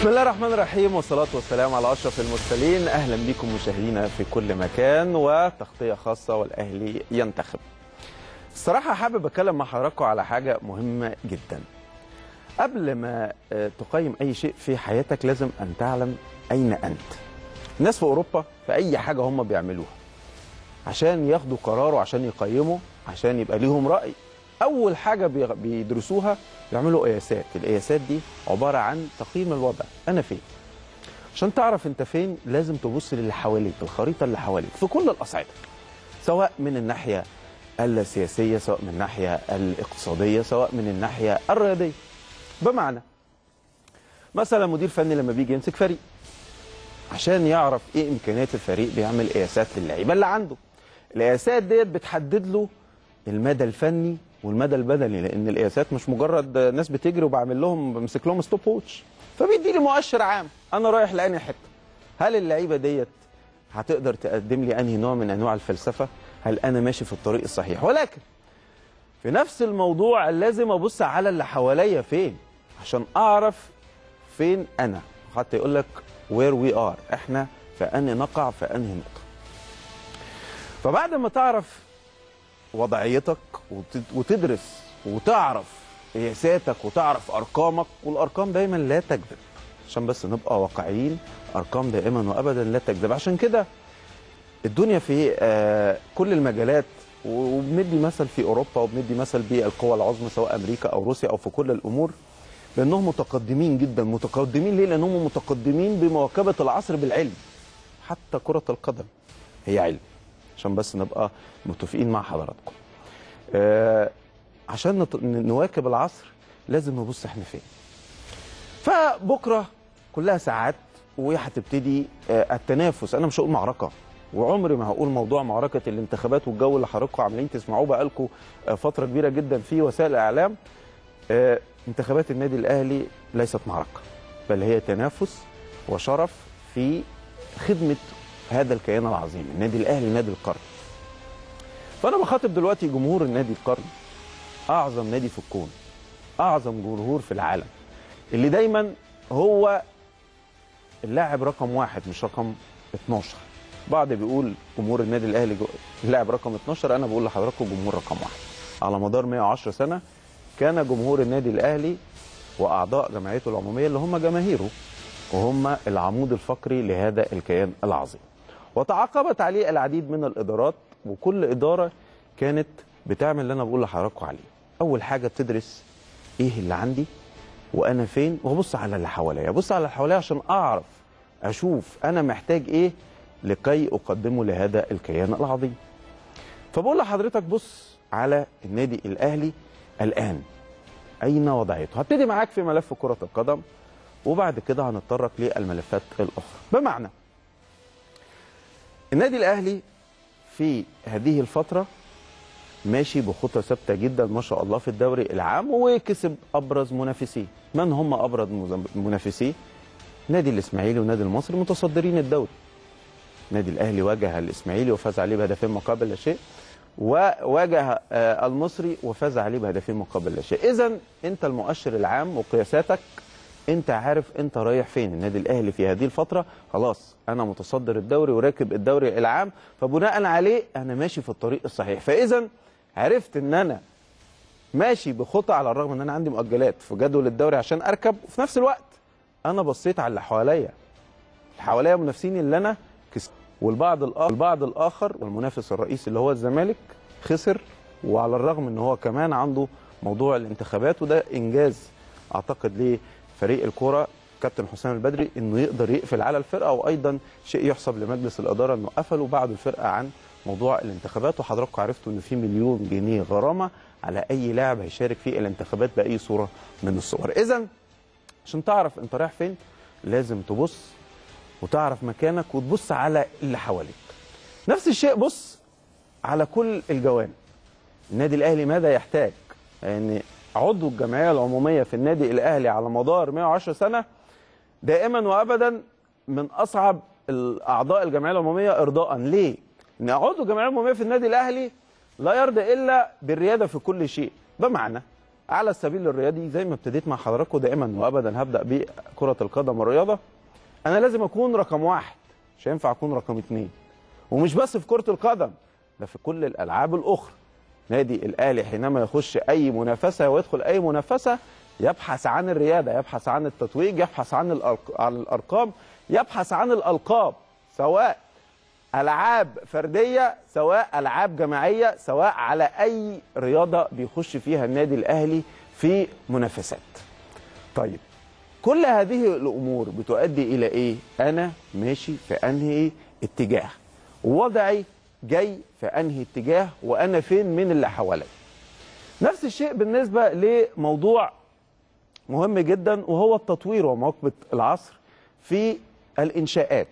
بسم الله الرحمن الرحيم والصلاة والسلام على أشرف المرسلين أهلا بكم مشاهدينا في كل مكان وتغطية خاصة والأهلي ينتخب الصراحة حابب أتكلم مع حضراتكم على حاجة مهمة جدا قبل ما آه، تقيم أي شيء في حياتك لازم أن تعلم أين أنت الناس في أوروبا في أي حاجة هم بيعملوها عشان ياخدوا قرار وعشان يقيموا عشان يبقى ليهم رأي أول حاجة بيغ- بيدرسوها بيعملوا قياسات القياسات دي عبارة عن تقييم الوضع أنا فين عشان تعرف أنت فين لازم تبص للي حواليك الخريطة اللي حواليك في كل الأصعدة سواء من الناحية السياسية سواء من الناحية الاقتصادية سواء من الناحية الرياضية بمعنى مثلا مدير فني لما بيجي يمسك فريق عشان يعرف ايه امكانيات الفريق بيعمل قياسات للعيبه اللي عنده القياسات ديت بتحدد له المدى الفني والمدى البدني لان القياسات مش مجرد ناس بتجري وبعمل لهم بمسك لهم ستوب ووتش فبيدي لي مؤشر عام انا رايح لانهي حته هل اللعيبه ديت هتقدر تقدم لي انهي نوع من انواع الفلسفه هل انا ماشي في الطريق الصحيح ولكن في نفس الموضوع لازم ابص على اللي حواليا فين عشان اعرف فين انا حتى يقول لك وير وي ار احنا في انهي نقع في انهي نقطه فبعد ما تعرف وضعيتك وت- وتدرس وتعرف قياساتك وتعرف ارقامك والارقام دايما لا تكذب عشان بس نبقى واقعيين ارقام دائما وابدا لا تكذب عشان كده الدنيا في آه، كل المجالات وبندي مثل في اوروبا وبندي مثل بالقوى العظمى سواء امريكا او روسيا او في كل الامور لانهم متقدمين جدا متقدمين ليه لانهم متقدمين بمواكبه العصر بالعلم حتى كره القدم هي علم عشان بس نبقى متفقين مع حضراتكم آه عشان نت- نواكب العصر لازم نبص احنا فين فبكره كلها ساعات وهتبتدي آه، التنافس انا مش هقول معركه وعمري ما هقول موضوع معركه الانتخابات والجو اللي حضراتكم عاملين تسمعوه بقالكم آه، فتره كبيره جدا في وسائل الاعلام آه، انتخابات النادي الاهلي ليست معركه بل هي تنافس وشرف في خدمه هذا الكيان العظيم النادي الاهلي نادي القرن فانا بخاطب دلوقتي جمهور النادي القرن اعظم نادي في الكون اعظم جمهور في العالم اللي دايما هو اللاعب رقم واحد مش رقم 12 بعض بيقول جمهور النادي الاهلي جو- اللاعب رقم 12 انا بقول لحضراتكم جمهور رقم واحد على مدار 110 سنه كان جمهور النادي الاهلي واعضاء جمعيته العموميه اللي هم جماهيره وهم العمود الفقري لهذا الكيان العظيم وتعاقبت عليه العديد من الادارات وكل اداره كانت بتعمل اللي انا بقول لحضراتكم عليه اول حاجه بتدرس ايه اللي عندي وانا فين وابص على اللي حواليا ابص على اللي حواليا عشان اعرف اشوف انا محتاج ايه لكي اقدمه لهذا الكيان العظيم فبقول لحضرتك بص على النادي الاهلي الان اين وضعيته هبتدي معاك في ملف كره القدم وبعد كده هنتطرق للملفات الاخرى بمعنى النادي الاهلي في هذه الفتره ماشي بخطى ثابته جدا ما شاء الله في الدوري العام وكسب ابرز منافسيه من هم ابرز مز- منافسيه نادي الاسماعيلي ونادي المصري متصدرين الدوري نادي الاهلي واجه الاسماعيلي وفاز عليه بهدفين مقابل لا شيء وواجه آه، المصري وفاز عليه بهدفين مقابل لا شيء اذا انت المؤشر العام وقياساتك انت عارف انت رايح فين النادي الاهلي في هذه الفتره خلاص انا متصدر الدوري وراكب الدوري العام فبناء عليه انا ماشي في الطريق الصحيح فاذا عرفت ان انا ماشي بخطى على الرغم ان انا عندي مؤجلات في جدول الدوري عشان اركب وفي نفس الوقت انا بصيت على اللي حواليا اللي حواليا منافسين اللي انا كسبت والبعض الاخر البعض الاخر والمنافس الرئيسي اللي هو الزمالك خسر وعلى الرغم ان هو كمان عنده موضوع الانتخابات وده انجاز اعتقد لفريق الكره كابتن حسام البدري انه يقدر يقفل على الفرقه وايضا شيء يحسب لمجلس الاداره انه قفلوا بعض الفرقه عن موضوع الانتخابات وحضراتكم عرفتوا ان في مليون جنيه غرامه على اي لاعب هيشارك في الانتخابات باي صوره من الصور اذا عشان تعرف انت رايح فين لازم تبص وتعرف مكانك وتبص على اللي حواليك نفس الشيء بص على كل الجوانب النادي الاهلي ماذا يحتاج يعني عضو الجمعيه العموميه في النادي الاهلي على مدار 110 سنه دائما وابدا من اصعب الاعضاء الجمعيه العموميه ارضاء ليه ان عضو الجمعيه العموميه في النادي الاهلي لا يرضى الا بالرياده في كل شيء بمعنى على السبيل الرياضي زي ما ابتديت مع حضراتكم دائما وابدا هبدا بكره القدم والرياضه انا لازم اكون رقم واحد مش هينفع اكون رقم اثنين ومش بس في كره القدم ده في كل الالعاب الاخرى نادي الاهلي حينما يخش اي منافسه ويدخل اي منافسه يبحث عن الرياده يبحث عن التتويج يبحث عن الأرق- عن الارقام يبحث عن الالقاب سواء العاب فرديه سواء العاب جماعيه سواء على اي رياضه بيخش فيها النادي الاهلي في منافسات طيب كل هذه الامور بتؤدي الى ايه انا ماشي في انهي اتجاه وضعي جاي في انهي اتجاه وانا فين من اللي حواليا نفس الشيء بالنسبه لموضوع مهم جدا وهو التطوير ومواكبه العصر في الانشاءات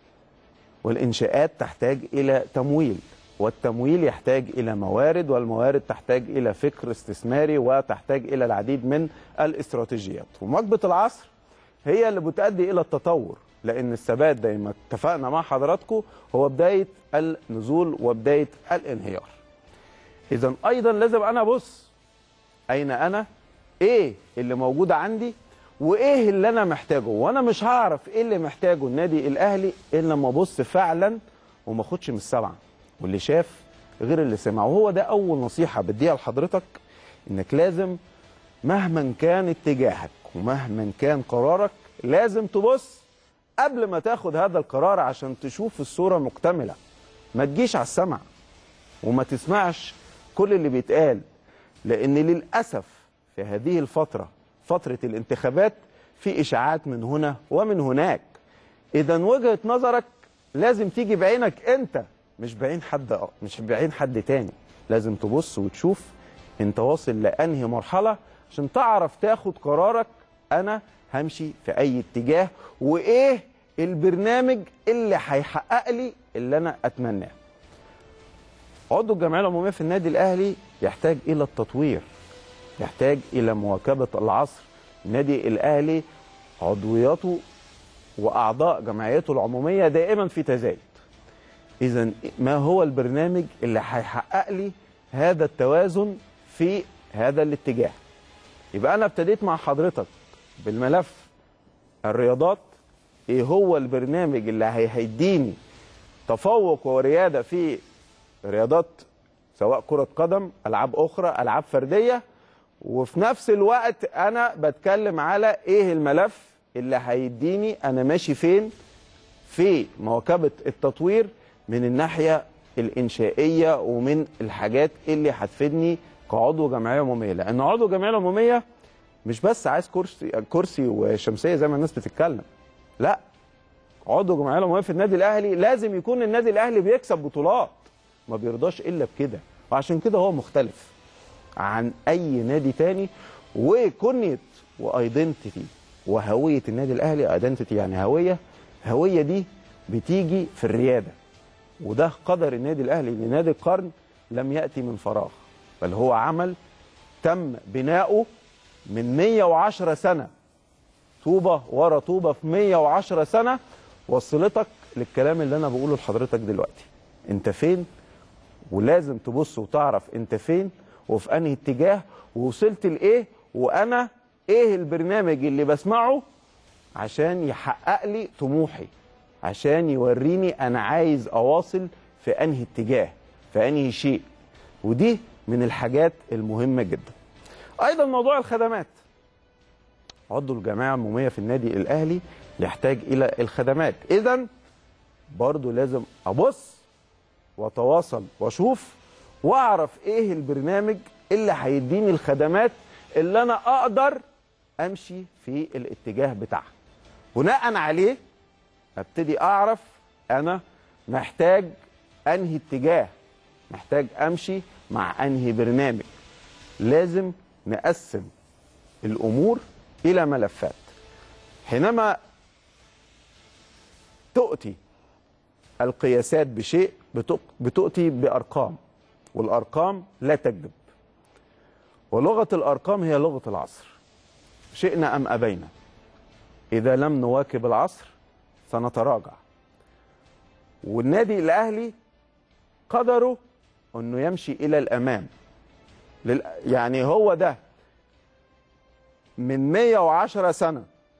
والانشاءات تحتاج الى تمويل والتمويل يحتاج الى موارد والموارد تحتاج الى فكر استثماري وتحتاج الى العديد من الاستراتيجيات ومواكبه العصر هي اللي بتؤدي الى التطور لان الثبات زي ما اتفقنا مع حضراتكم هو بدايه النزول وبدايه الانهيار اذا ايضا لازم انا ابص اين انا ايه اللي موجود عندي وايه اللي انا محتاجه وانا مش هعرف ايه اللي محتاجه النادي الاهلي الا لما ابص فعلا وما اخدش من السبعه واللي شاف غير اللي سمع وهو ده اول نصيحه بديها لحضرتك انك لازم مهما كان اتجاهك ومهما كان قرارك لازم تبص قبل ما تاخد هذا القرار عشان تشوف الصوره مكتمله ما تجيش على السمع وما تسمعش كل اللي بيتقال لان للاسف في هذه الفتره فتره الانتخابات في اشاعات من هنا ومن هناك اذا وجهه نظرك لازم تيجي بعينك انت مش بعين حد مش بعين حد تاني لازم تبص وتشوف انت واصل لانهي مرحله عشان تعرف تاخد قرارك انا همشي في اي اتجاه وايه البرنامج اللي هيحقق لي اللي انا اتمناه عضو الجمعيه العموميه في النادي الاهلي يحتاج الى التطوير يحتاج الى مواكبه العصر النادي الاهلي عضوياته واعضاء جمعيته العموميه دائما في تزايد اذا ما هو البرنامج اللي هيحقق لي هذا التوازن في هذا الاتجاه يبقى انا ابتديت مع حضرتك بالملف الرياضات ايه هو البرنامج اللي هي- هيديني تفوق ورياده في رياضات سواء كرة قدم ألعاب أخرى ألعاب فردية وفي نفس الوقت أنا بتكلم على إيه الملف اللي هيديني أنا ماشي فين في مواكبة التطوير من الناحية الإنشائية ومن الحاجات اللي هتفيدني كعضو جمعية عمومية لأن عضو جمعية عمومية مش بس عايز كرسي كرسي وشمسية زي ما الناس بتتكلم لا عضو جمعيه العموميه في النادي الاهلي لازم يكون النادي الاهلي بيكسب بطولات ما بيرضاش الا بكده وعشان كده هو مختلف عن اي نادي تاني وكنية وايدنتيتي وهويه النادي الاهلي ايدنتيتي يعني هويه هويه دي بتيجي في الرياده وده قدر النادي الاهلي لنادي القرن لم ياتي من فراغ بل هو عمل تم بناؤه من 110 سنه طوبه ورا طوبه في 110 سنه وصلتك للكلام اللي انا بقوله لحضرتك دلوقتي انت فين ولازم تبص وتعرف انت فين وفي انهي اتجاه ووصلت لايه وانا ايه البرنامج اللي بسمعه عشان يحقق لي طموحي عشان يوريني انا عايز اواصل في انهي اتجاه في انهي شيء ودي من الحاجات المهمه جدا ايضا موضوع الخدمات عضو الجماعه العموميه في النادي الاهلي يحتاج الى الخدمات اذا برضو لازم ابص واتواصل واشوف واعرف ايه البرنامج اللي هيديني الخدمات اللي انا اقدر امشي في الاتجاه بتاعها بناء عليه ابتدي اعرف انا محتاج انهي اتجاه محتاج امشي مع انهي برنامج لازم نقسم الامور الى ملفات حينما تؤتي القياسات بشيء بتق- بتؤتي بارقام والارقام لا تكذب ولغه الارقام هي لغه العصر شئنا ام ابينا اذا لم نواكب العصر سنتراجع والنادي الاهلي قدره انه يمشي الى الامام لل... يعني هو ده من 110 سنه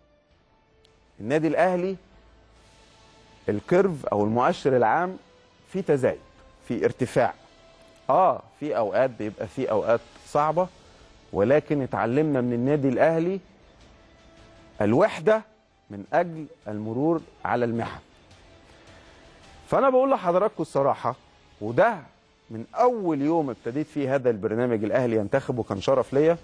النادي الاهلي الكيرف او المؤشر العام في تزايد في ارتفاع اه في اوقات بيبقى في اوقات صعبه ولكن اتعلمنا من النادي الاهلي الوحده من اجل المرور على المحن فانا بقول لحضراتكم الصراحه وده من اول يوم ابتديت فيه هذا البرنامج الاهلي ينتخب وكان شرف ليا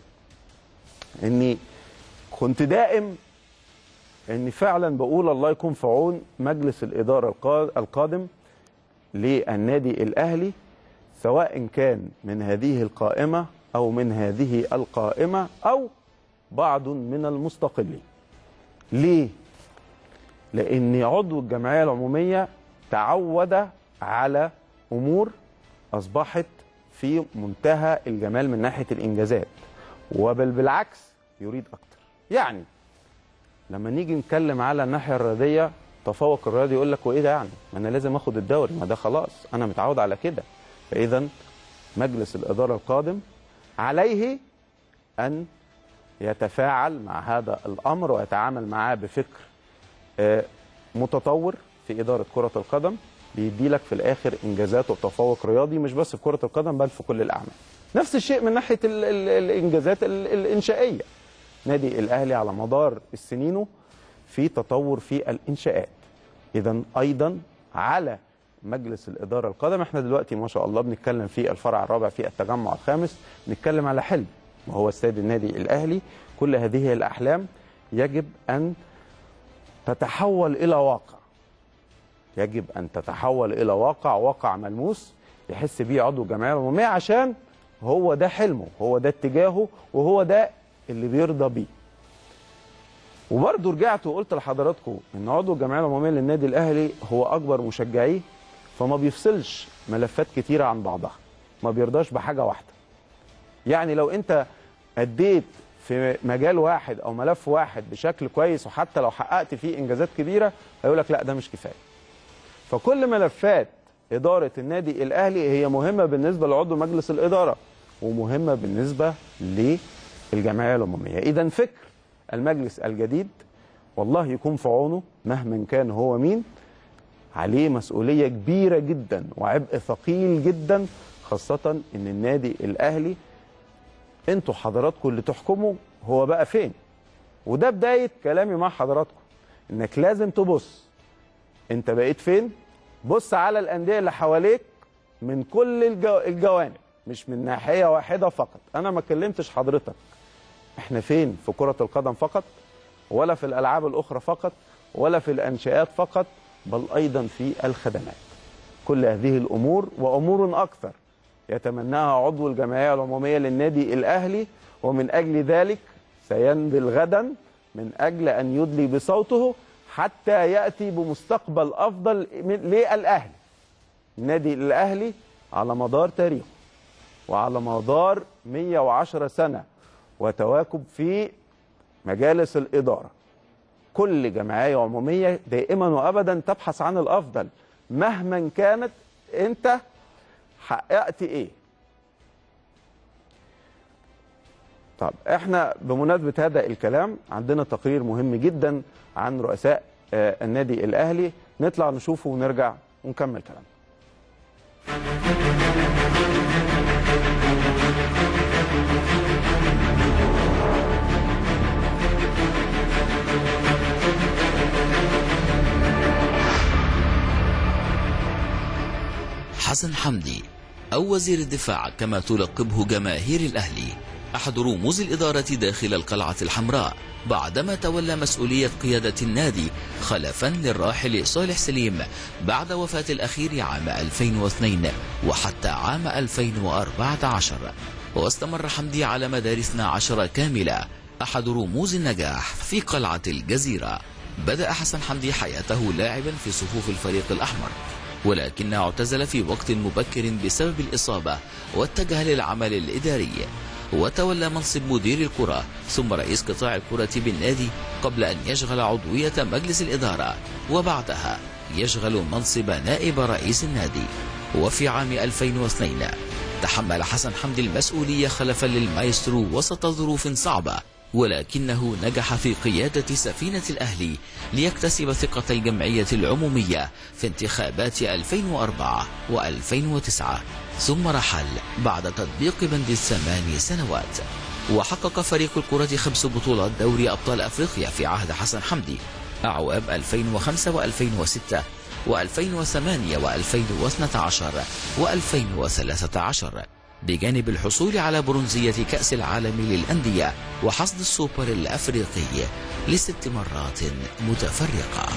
اني كنت دائم اني فعلا بقول الله يكون في عون مجلس الاداره القا- القادم للنادي الاهلي سواء كان من هذه القائمه او من هذه القائمه او بعض من المستقلين. ليه؟ لان عضو الجمعيه العموميه تعود على امور اصبحت في منتهى الجمال من ناحيه الانجازات وبل بالعكس يريد اكتر. يعني لما نيجي نتكلم على الناحيه الرياضيه تفوق الرياضي يقول لك وايه ده يعني؟ ما انا لازم اخد الدوري ما ده خلاص انا متعود على كده. فاذا مجلس الاداره القادم عليه ان يتفاعل مع هذا الامر ويتعامل معاه بفكر آه، متطور في اداره كره القدم بيدي لك في الاخر انجازات وتفوق رياضي مش بس في كره القدم بل في كل الاعمال. نفس الشيء من ناحيه ال ال الانجازات ال الانشائيه. نادي الاهلي على مدار السنين في تطور في الانشاءات. اذا ايضا على مجلس الاداره القادم احنا دلوقتي ما شاء الله بنتكلم في الفرع الرابع في التجمع الخامس بنتكلم على حلم وهو استاد النادي الاهلي كل هذه الاحلام يجب ان تتحول الى واقع يجب ان تتحول الى واقع واقع ملموس يحس بيه عضو الجمعيه العموميه عشان هو ده حلمه هو ده اتجاهه وهو ده اللي بيرضى بيه وبرضه رجعت وقلت لحضراتكم ان عضو الجمعيه العموميه للنادي الاهلي هو اكبر مشجعيه فما بيفصلش ملفات كتيره عن بعضها ما بيرضاش بحاجه واحده يعني لو انت اديت في مجال واحد او ملف واحد بشكل كويس وحتى لو حققت فيه انجازات كبيره هيقول لك لا ده مش كفايه فكل ملفات اداره النادي الاهلي هي مهمه بالنسبه لعضو مجلس الاداره ومهمه بالنسبه للجمعيه العموميه اذا فكر المجلس الجديد والله يكون في عونه مهما كان هو مين عليه مسؤوليه كبيره جدا وعبء ثقيل جدا خاصه ان النادي الاهلي انتوا حضراتكم اللي تحكموا هو بقى فين وده بدايه كلامي مع حضراتكم انك لازم تبص انت بقيت فين بص على الانديه اللي حواليك من كل الجو... الجوانب مش من ناحيه واحده فقط انا ما كلمتش حضرتك احنا فين في كره القدم فقط ولا في الالعاب الاخرى فقط ولا في الانشاءات فقط بل ايضا في الخدمات كل هذه الامور وامور اكثر يتمناها عضو الجمعيه العموميه للنادي الاهلي ومن اجل ذلك سينزل غدا من اجل ان يدلي بصوته حتى ياتي بمستقبل افضل من- للاهلي. النادي الاهلي على مدار تاريخه وعلى مدار 110 سنه وتواكب في مجالس الاداره. كل جمعيه عموميه دائما وابدا تبحث عن الافضل مهما كانت انت حققت ايه طب احنا بمناسبه هذا الكلام عندنا تقرير مهم جدا عن رؤساء آه، النادي الاهلي نطلع نشوفه ونرجع ونكمل كلام حسن حمدي أو وزير الدفاع كما تلقبه جماهير الأهلي أحد رموز الإدارة داخل القلعة الحمراء بعدما تولى مسؤولية قيادة النادي خلفا للراحل صالح سليم بعد وفاة الأخير عام 2002 وحتى عام 2014 واستمر حمدي على مدار 12 كاملة أحد رموز النجاح في قلعة الجزيرة بدأ حسن حمدي حياته لاعبا في صفوف الفريق الأحمر ولكنه اعتزل في وقت مبكر بسبب الإصابة واتجه للعمل الإداري وتولى منصب مدير الكرة ثم رئيس قطاع الكرة بالنادي قبل أن يشغل عضوية مجلس الإدارة وبعدها يشغل منصب نائب رئيس النادي وفي عام 2002 تحمل حسن حمدي المسؤولية خلفا للمايسترو وسط ظروف صعبة ولكنه نجح في قيادة سفينة الأهلي ليكتسب ثقة الجمعية العمومية في انتخابات 2004 و2009 ثم رحل بعد تطبيق بند الثمان سنوات وحقق فريق الكرة خمس بطولات دوري أبطال أفريقيا في عهد حسن حمدي أعوام 2005 و2006 و2008 و2012 و2013 بجانب الحصول على برونزية كأس العالم للأندية وحصد السوبر الأفريقي لست مرات متفرقة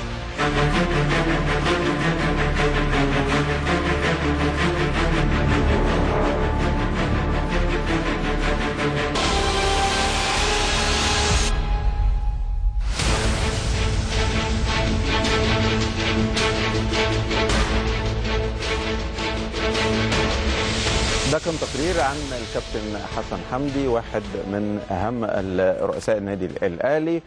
ده كان تقرير عن الكابتن حسن حمدي واحد من اهم رؤساء النادي الاهلي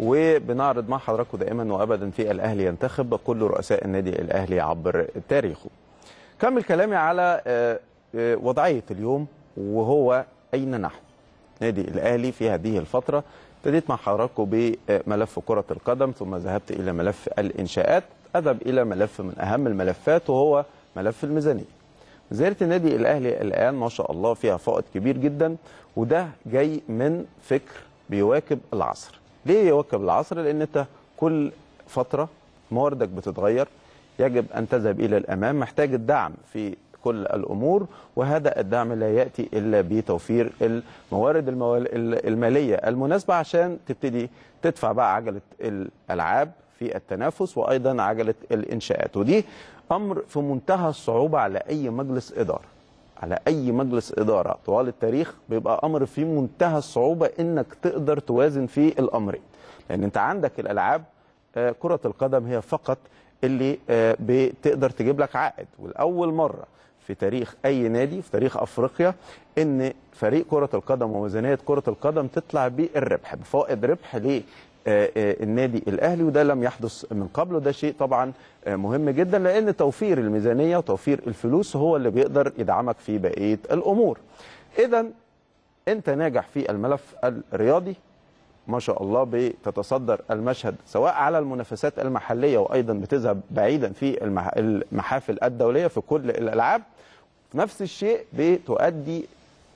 وبنعرض مع حضراتكم دائما وابدا في الاهلي ينتخب كل رؤساء النادي الاهلي عبر تاريخه. كمل كلامي على آه، آه، وضعيه اليوم وهو اين نحن؟ نادي الاهلي في هذه الفتره ابتديت مع حضراتكم بملف كره القدم ثم ذهبت الى ملف الانشاءات اذهب الى ملف من اهم الملفات وهو ملف الميزانيه. ميزانيه النادي الاهلي الان ما شاء الله فيها فائض كبير جدا وده جاي من فكر بيواكب العصر. ليه يواكب العصر؟ لان انت كل فتره مواردك بتتغير يجب ان تذهب الى الامام محتاج الدعم في كل الامور وهذا الدعم لا ياتي الا بتوفير الموارد الموال- الماليه المناسبه عشان تبتدي تدفع بقى عجله الالعاب في التنافس وايضا عجله الانشاءات ودي امر في منتهى الصعوبه على اي مجلس اداره على اي مجلس اداره طوال التاريخ بيبقى امر في منتهى الصعوبه انك تقدر توازن في الامرين لان انت عندك الالعاب آه، كره القدم هي فقط اللي آه، بتقدر تجيب لك عائد والاول مره في تاريخ اي نادي في تاريخ افريقيا ان فريق كره القدم وميزانيه كره القدم تطلع بالربح بفائض ربح ل آه، آه، النادي الاهلي وده لم يحدث من قبل وده شيء طبعا آه، مهم جدا لان توفير الميزانيه وتوفير الفلوس هو اللي بيقدر يدعمك في بقيه الامور. اذا انت ناجح في الملف الرياضي ما شاء الله بتتصدر المشهد سواء على المنافسات المحليه وايضا بتذهب بعيدا في المح- المحافل الدوليه في كل الالعاب نفس الشيء بتؤدي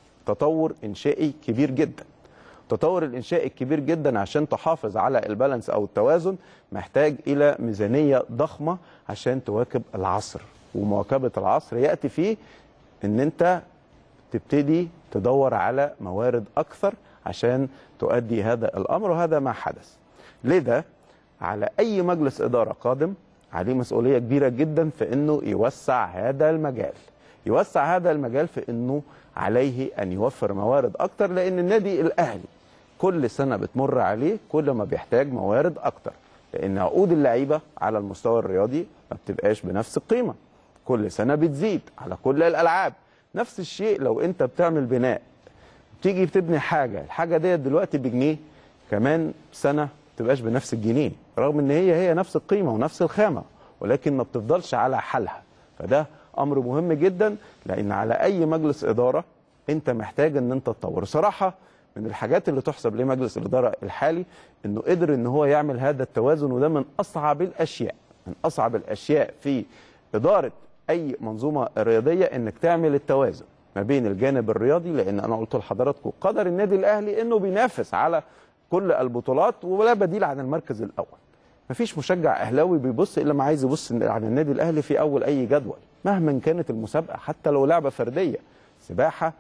تطور انشائي كبير جدا التطور الانشائي الكبير جدا عشان تحافظ على البالانس او التوازن محتاج الى ميزانيه ضخمه عشان تواكب العصر ومواكبه العصر ياتي فيه ان انت تبتدي تدور على موارد اكثر عشان تؤدي هذا الامر وهذا ما حدث لذا على اي مجلس اداره قادم عليه مسؤوليه كبيره جدا في انه يوسع هذا المجال يوسع هذا المجال في انه عليه ان يوفر موارد اكتر لان النادي الاهلي كل سنه بتمر عليه كل ما بيحتاج موارد اكتر لان عقود اللعيبه على المستوى الرياضي ما بتبقاش بنفس القيمه كل سنه بتزيد على كل الالعاب نفس الشيء لو انت بتعمل بناء تيجي بتبني حاجه الحاجه ديت دلوقتي بجنيه كمان سنه ما تبقاش بنفس الجنيه رغم ان هي هي نفس القيمه ونفس الخامه ولكن ما بتفضلش على حالها فده امر مهم جدا لان على اي مجلس اداره انت محتاج ان انت تطور صراحه من الحاجات اللي تحسب لمجلس الاداره الحالي انه قدر ان هو يعمل هذا التوازن وده من اصعب الاشياء من اصعب الاشياء في اداره اي منظومه رياضيه انك تعمل التوازن ما بين الجانب الرياضي لان انا قلت لحضراتكم قدر النادي الاهلي انه بينافس على كل البطولات ولا بديل عن المركز الاول مفيش مشجع اهلاوي بيبص الا ما عايز يبص على النادي الاهلي في اول اي جدول مهما كانت المسابقه حتى لو لعبه فرديه سباحه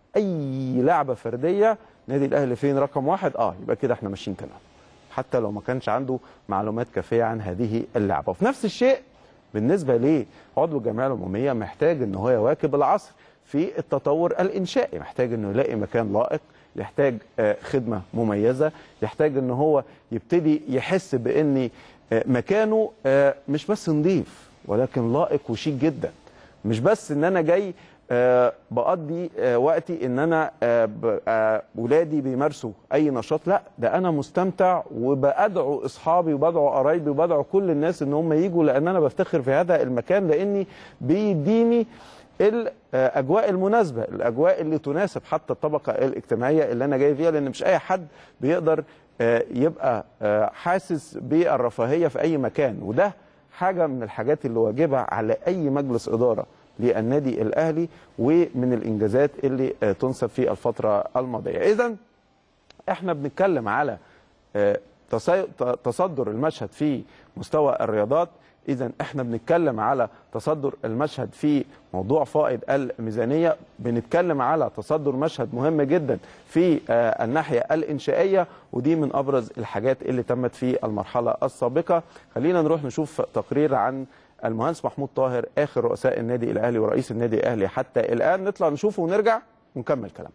اي لعبه فرديه نادي الاهلي فين رقم واحد اه يبقى كده احنا ماشيين تمام حتى لو ما كانش عنده معلومات كافيه عن هذه اللعبه وفي نفس الشيء بالنسبه لعضو الجمعيه العموميه محتاج ان هو يواكب العصر في التطور الانشائي محتاج انه يلاقي مكان لائق يحتاج آه، خدمه مميزه يحتاج ان هو يبتدي يحس بان آه، مكانه آه، مش بس نظيف ولكن لائق وشيك جدا مش بس ان انا جاي آه، بقضي آه، وقتي ان انا آه، ب- آه، ولادي بيمارسوا اي نشاط لا ده انا مستمتع وبادعو اصحابي وبدعو قرايبي وبدعو كل الناس ان هم يجوا لان انا بفتخر في هذا المكان لاني بيديني الاجواء المناسبه الاجواء اللي تناسب حتى الطبقه الاجتماعيه اللي انا جاي فيها لان مش اي حد بيقدر آه، يبقى آه، حاسس بالرفاهيه في اي مكان وده حاجه من الحاجات اللي واجبه على اي مجلس اداره للنادي الاهلي ومن الانجازات اللي آه، تنسب في الفتره الماضيه اذا احنا بنتكلم على آه، تصي- ت- تصدر المشهد في مستوى الرياضات اذا احنا بنتكلم على تصدر المشهد في موضوع فائض الميزانيه بنتكلم على تصدر مشهد مهم جدا في آه، الناحيه الانشائيه ودي من ابرز الحاجات اللي تمت في المرحله السابقه خلينا نروح نشوف تقرير عن المهندس محمود طاهر اخر رؤساء النادي الاهلي ورئيس النادي الاهلي حتى الان نطلع نشوفه ونرجع ونكمل كلام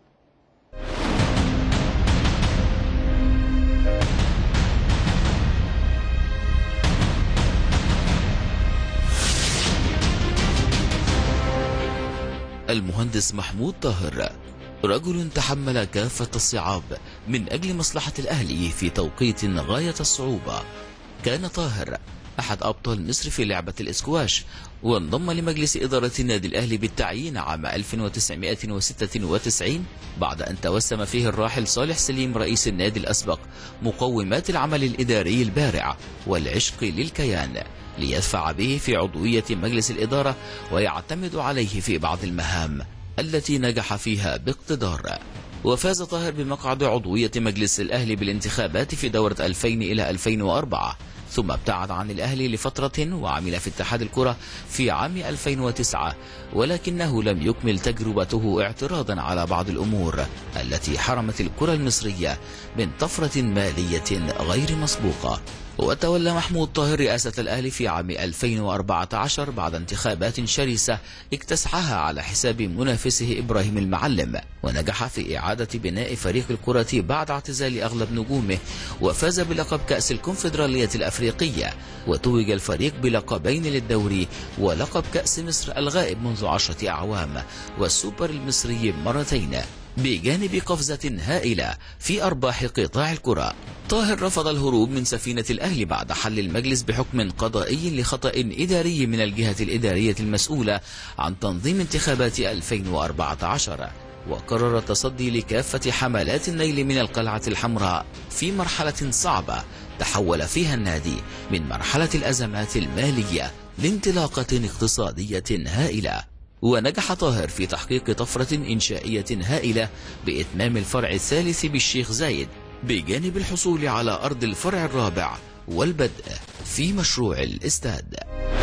المهندس محمود طاهر رجل تحمل كافة الصعاب من أجل مصلحة الأهلي في توقيت غاية الصعوبة كان طاهر أحد أبطال مصر في لعبة الإسكواش وانضم لمجلس إدارة النادي الأهلي بالتعيين عام 1996 بعد أن توسم فيه الراحل صالح سليم رئيس النادي الأسبق مقومات العمل الإداري البارع والعشق للكيان ليدفع به في عضوية مجلس الإدارة ويعتمد عليه في بعض المهام التي نجح فيها باقتدار وفاز طاهر بمقعد عضوية مجلس الأهلي بالانتخابات في دورة 2000 إلى 2004 ثم ابتعد عن الأهلي لفترة وعمل في اتحاد الكرة في عام 2009 ولكنه لم يكمل تجربته اعتراضا على بعض الأمور التي حرمت الكرة المصرية من طفرة مالية غير مسبوقة وتولى محمود طاهر رئاسة الأهلي في عام 2014 بعد انتخابات شرسة اكتسحها على حساب منافسه إبراهيم المعلم ونجح في إعادة بناء فريق الكرة بعد اعتزال أغلب نجومه وفاز بلقب كأس الكونفدرالية الأفريقية وتوج الفريق بلقبين للدوري ولقب كأس مصر الغائب منذ عشرة أعوام والسوبر المصري مرتين بجانب قفزة هائلة في أرباح قطاع الكرة طاهر رفض الهروب من سفينة الأهلي بعد حل المجلس بحكم قضائي لخطأ إداري من الجهة الإدارية المسؤولة عن تنظيم انتخابات 2014 وقرر التصدي لكافة حملات النيل من القلعة الحمراء في مرحلة صعبة تحول فيها النادي من مرحلة الأزمات المالية لانطلاقة اقتصادية هائلة ونجح طاهر في تحقيق طفرة إنشائية هائلة بإتمام الفرع الثالث بالشيخ زايد بجانب الحصول على أرض الفرع الرابع والبدء في مشروع الاستاد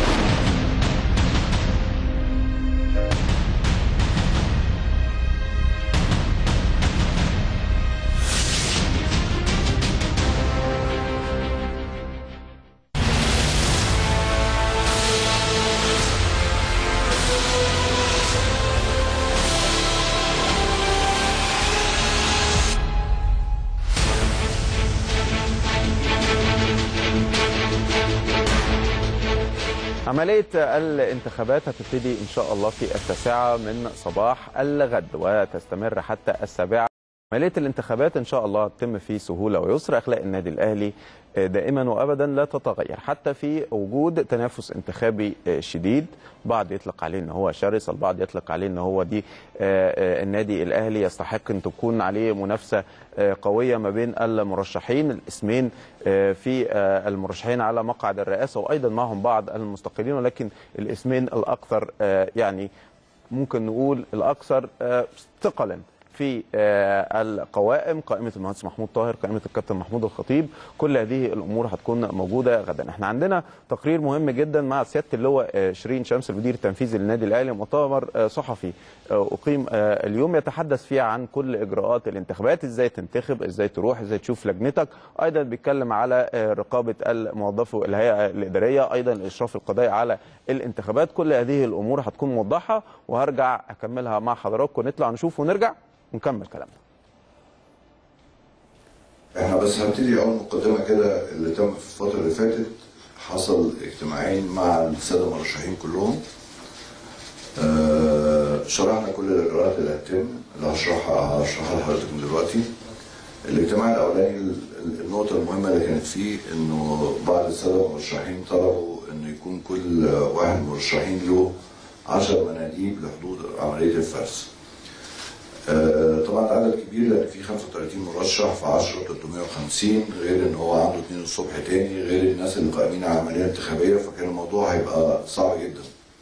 عملية الانتخابات هتبتدي إن شاء الله في التاسعة من صباح الغد وتستمر حتى السابعة عملية الانتخابات إن شاء الله تتم في سهولة ويسر أخلاق النادي الأهلي دائما وأبدا لا تتغير حتى في وجود تنافس انتخابي شديد بعض يطلق عليه ان هو شرس البعض يطلق عليه ان هو دي النادي الاهلي يستحق ان تكون عليه منافسه قويه ما بين المرشحين الاسمين في المرشحين على مقعد الرئاسه وايضا معهم بعض المستقلين ولكن الاسمين الاكثر يعني ممكن نقول الاكثر ثقلا في القوائم قائمه المهندس محمود طاهر قائمه الكابتن محمود الخطيب كل هذه الامور هتكون موجوده غدا احنا عندنا تقرير مهم جدا مع سياده اللواء شيرين شمس المدير التنفيذي للنادي الاهلي مؤتمر صحفي اقيم اليوم يتحدث فيه عن كل اجراءات الانتخابات ازاي تنتخب ازاي تروح ازاي تشوف لجنتك ايضا بيتكلم على رقابه الموظف الهيئه الاداريه ايضا الاشراف القضائي على الانتخابات كل هذه الامور هتكون موضحه وهرجع اكملها مع حضراتكم نطلع نشوف ونرجع ونكمل كلامنا احنا بس هبتدي اول مقدمه كده اللي تم في الفتره اللي فاتت حصل اجتماعين مع الساده المرشحين كلهم آه شرحنا كل الاجراءات اللي هتتم اللي هشرحها هشرحها لحضرتكم دلوقتي الاجتماع الاولاني النقطه المهمه اللي كانت فيه انه بعض الساده المرشحين طلبوا انه يكون كل واحد من المرشحين له 10 مناديب لحدود عمليه الفرز. آه، طبعا العدد كبير لان في 35 مرشح في 10 350 غير ان هو عنده اثنين الصبح تاني غير الناس اللي قائمين على عمليه انتخابيه فكان الموضوع هيبقى صعب جدا.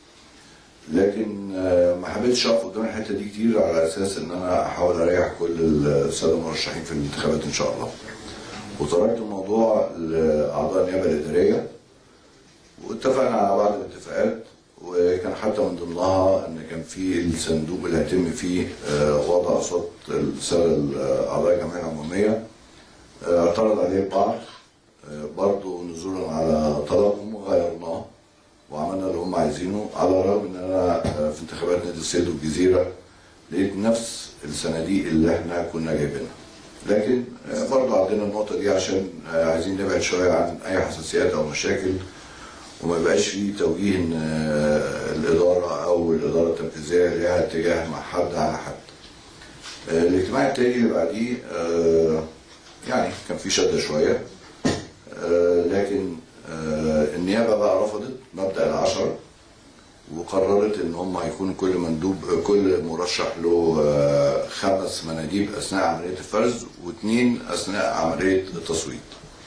لكن آه، ما حبيتش اقف قدام الحته دي كتير على اساس ان انا احاول اريح كل الساده المرشحين في الانتخابات ان شاء الله. وتركت الموضوع لاعضاء النيابه الاداريه واتفقنا على بعض الاتفاقات وكان حتى من ضمنها ان كان في الصندوق اللي هيتم فيه آه، وضع صوت الساده اعضاء الجمعيه العموميه آه، اعترض عليه البعض آه، برضه نزولا على طلبهم وغيرناه وعملنا اللي هم عايزينه على الرغم ان انا آه، في انتخابات نادي السيد والجزيره لقيت نفس الصناديق اللي احنا كنا جايبينها لكن آه، برضه عندنا النقطه دي عشان آه، عايزين نبعد شويه عن اي حساسيات او مشاكل وما يبقاش في توجيه ان آه، الاداره او الاداره التنفيذيه ليها اتجاه مع حد على حد. آه، الاجتماع التاني اللي بعديه آه، يعني كان في شده شويه آه، لكن آه، النيابه بقى رفضت مبدا العشره وقررت ان هم هيكون كل مندوب كل مرشح له آه، خمس مناديب اثناء عمليه الفرز واثنين اثناء عمليه التصويت.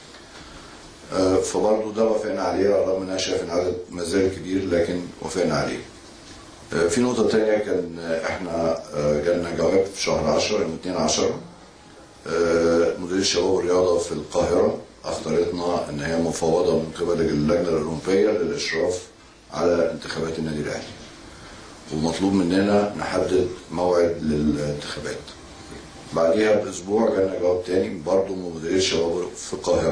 آه، فبرضه ده وافقنا عليه رغم ان انا شايف ان العدد ما زال كبير لكن وافقنا عليه. آه، في نقطة تانية كان آه، احنا آه، جالنا جواب في شهر 10 يوم 2 10 آه، مديرية الشباب والرياضة في القاهرة اختارتنا ان هي مفوضة من قبل اللجنة الأولمبية للإشراف على انتخابات النادي الأهلي. ومطلوب مننا نحدد موعد للانتخابات. بعديها بأسبوع جالنا جواب تاني برضه من مديرية الشباب في القاهرة.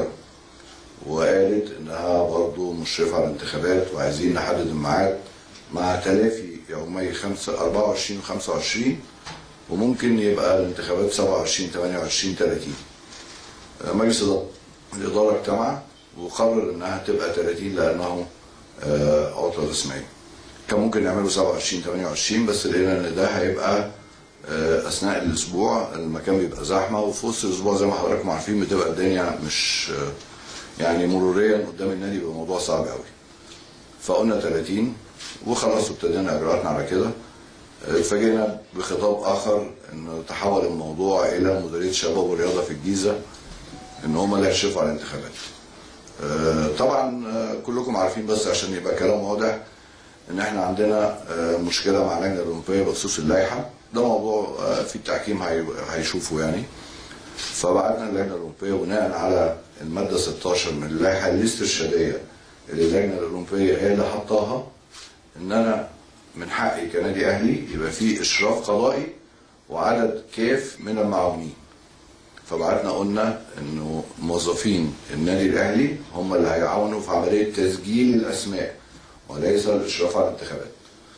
وقالت انها برضه مشرفه على الانتخابات وعايزين نحدد الميعاد مع تلافي يومي 5 24 و 25 وممكن يبقى الانتخابات 27 28 30 آه، مجلس الإدارة- الاداره اجتمع وقرر انها تبقى 30 لانه آه، عطله رسميه كان ممكن نعمله 27 28 بس لقينا ان ده هيبقى آه، اثناء الاسبوع المكان بيبقى زحمه وفي وسط الاسبوع زي ما حضراتكم عارفين بتبقى الدنيا مش آه، يعني مروريا قدام النادي بيبقى الموضوع صعب قوي فقلنا 30 وخلاص ابتدينا اجراءاتنا على كده آه، اتفاجئنا بخطاب اخر انه تحول الموضوع الى مديريه الشباب والرياضه في الجيزه ان هم اللي هيشرفوا على الانتخابات آه، طبعا آه، كلكم عارفين بس عشان يبقى كلام واضح ان احنا عندنا آه، مشكله مع اللجنه الاولمبيه بخصوص اللائحه ده موضوع آه، في التحكيم هي- هيشوفه يعني فبعتنا اللجنه الاولمبيه بناء على الماده 16 من اللائحه الاسترشاديه اللي اللجنه الاولمبيه هي اللي حطاها ان انا من حقي كنادي اهلي يبقى في اشراف قضائي وعدد كاف من المعاونين فبعتنا قلنا انه موظفين النادي الاهلي هم اللي هيعاونوا في عمليه تسجيل الاسماء وليس الاشراف على الانتخابات.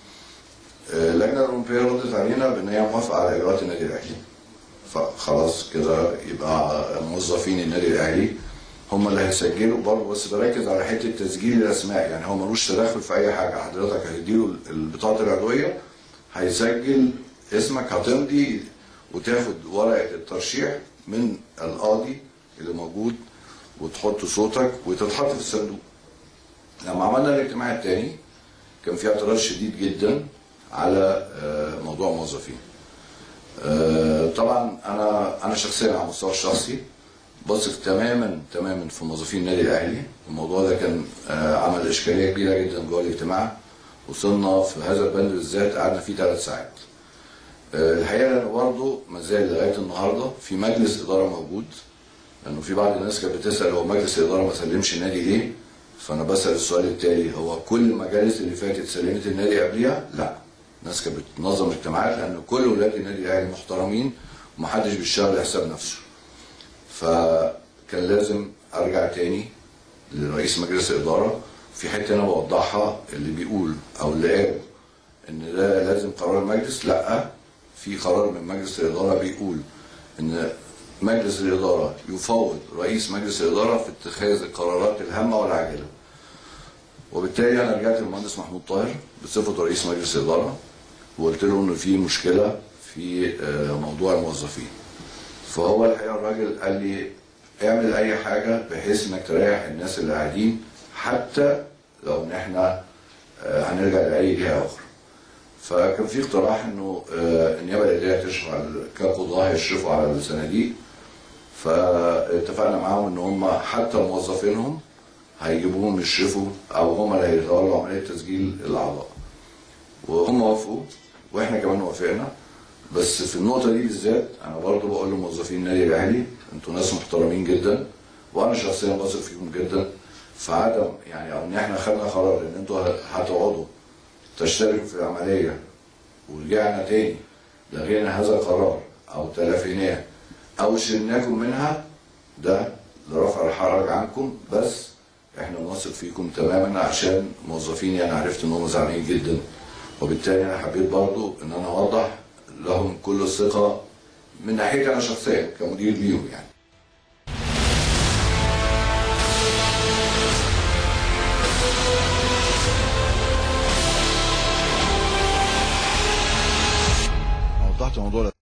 آه، اللجنه الاولمبيه ردت علينا بان هي موافقه على اجراءات النادي الاهلي. فخلاص كده يبقى موظفين النادي الاهلي هم اللي هيسجلوا برضه بس بركز على حته تسجيل الاسماء يعني هو ملوش تدخل في اي حاجه حضرتك هتديله البطاقه العضويه هيسجل اسمك هتمضي وتاخد ورقه الترشيح من القاضي اللي موجود وتحط صوتك وتتحط في الصندوق. لما عملنا الاجتماع الثاني كان في اعتراض شديد جدا على آه، موضوع الموظفين. آه، طبعا انا انا شخصيا على المستوى الشخصي بثق تماما تماما في موظفين النادي الاهلي الموضوع ده كان آه، عمل اشكاليه كبيره جدا جوه الاجتماع وصلنا في هذا البند بالذات قعدنا فيه ثلاث ساعات آه، الحقيقه انه برضه ما زال لغايه النهارده في مجلس اداره موجود لانه في بعض الناس كانت بتسال هو مجلس الاداره ما سلمش النادي ليه؟ فانا بسال السؤال التالي هو كل المجالس اللي فاتت سلمت النادي قبليها؟ لا الناس كانت بتنظم اجتماعات لان كل ولاد النادي الاهلي محترمين ومحدش بيشتغل لحساب نفسه. فكان لازم ارجع تاني لرئيس مجلس الاداره في حته انا بوضحها اللي بيقول او اللي قال ان ده لازم قرار المجلس لا في قرار من مجلس الاداره بيقول ان مجلس الاداره يفوض رئيس مجلس الاداره في اتخاذ القرارات الهامه والعاجله وبالتالي انا رجعت للمهندس محمود طاهر بصفته رئيس مجلس الاداره وقلت له انه في مشكله في آه، موضوع الموظفين فهو الحقيقه الراجل قال لي اعمل اي حاجه بحيث انك تريح الناس اللي قاعدين حتى لو ان احنا آه، هنرجع لاي جهه اخرى فكان في اقتراح انه آه، النيابه الاداريه تشرف على كقضاه يشرفوا على الصناديق فاتفقنا معاهم ان هم حتى موظفينهم هيجيبوهم يشرفوا او هم اللي هيتولوا عمليه تسجيل الاعضاء وهم وافقوا واحنا كمان وافقنا بس في النقطه دي بالذات انا برضو بقول لموظفين النادي الاهلي انتوا ناس محترمين جدا وانا شخصيا واثق فيكم جدا فعدم يعني او ان احنا خدنا قرار ان انتوا هتقعدوا تشتركوا في عمليه ورجعنا تاني لغينا هذا القرار او تلافيناه او شلناكم منها ده لرفع الحرج عنكم بس احنا بنثق فيكم تماما عشان موظفيني انا عرفت ان هم زعلانين جدا وبالتالي انا حبيت برضو ان انا اوضح لهم كل الثقه من ناحيتي انا شخصيا كمدير ليهم يعني أنا وضحت الموضوع ده